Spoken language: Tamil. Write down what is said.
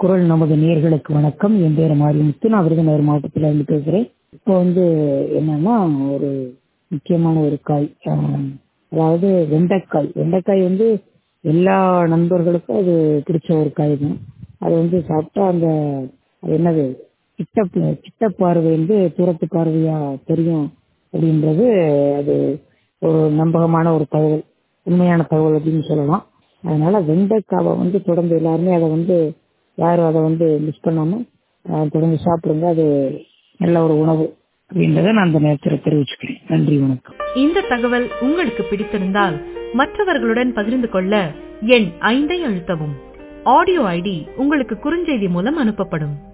குரல் நமது நேர்களுக்கு வணக்கம் என் பேர் மாரிமுத்து நான் விருதுநகர் மாவட்டத்தில் இருந்து பேசுகிறேன் இப்போ வந்து என்னன்னா ஒரு முக்கியமான ஒரு காய் ஆஹ், அதாவது வெண்டைக்காய் வெண்டைக்காய் வந்து எல்லா நண்பர்களுக்கும் அது பிடிச்ச ஒரு காய் தான் அது வந்து சாப்பிட்டா அந்த அது என்னது கிட்ட ப- கிட்ட பார்வை வந்து தூரத்து பார்வையா தெரியும் அப்படின்றது அது ஒரு நம்பகமான ஒரு தகவல் உண்மையான தகவல் அப்படின்னு சொல்லலாம் அதனால வெண்டைக்காவை வந்து தொடர்ந்து எல்லாருமே அதை வந்து யாரும் அதை வந்து மிஸ் பண்ணாம ஆஹ், தொடர்ந்து சாப்பிடுங்க அது நல்ல ஒரு உணவு அப்படின்றத நான் அந்த நேரத்தில் தெரிவிச்சுக்கிறேன் நன்றி வணக்கம் இந்த தகவல் உங்களுக்கு பிடித்திருந்தால் மற்றவர்களுடன் பகிர்ந்து கொள்ள எண் ஐந்தை அழுத்தவும் ஆடியோ ஐடி உங்களுக்கு குறுஞ்செய்தி மூலம் அனுப்பப்படும்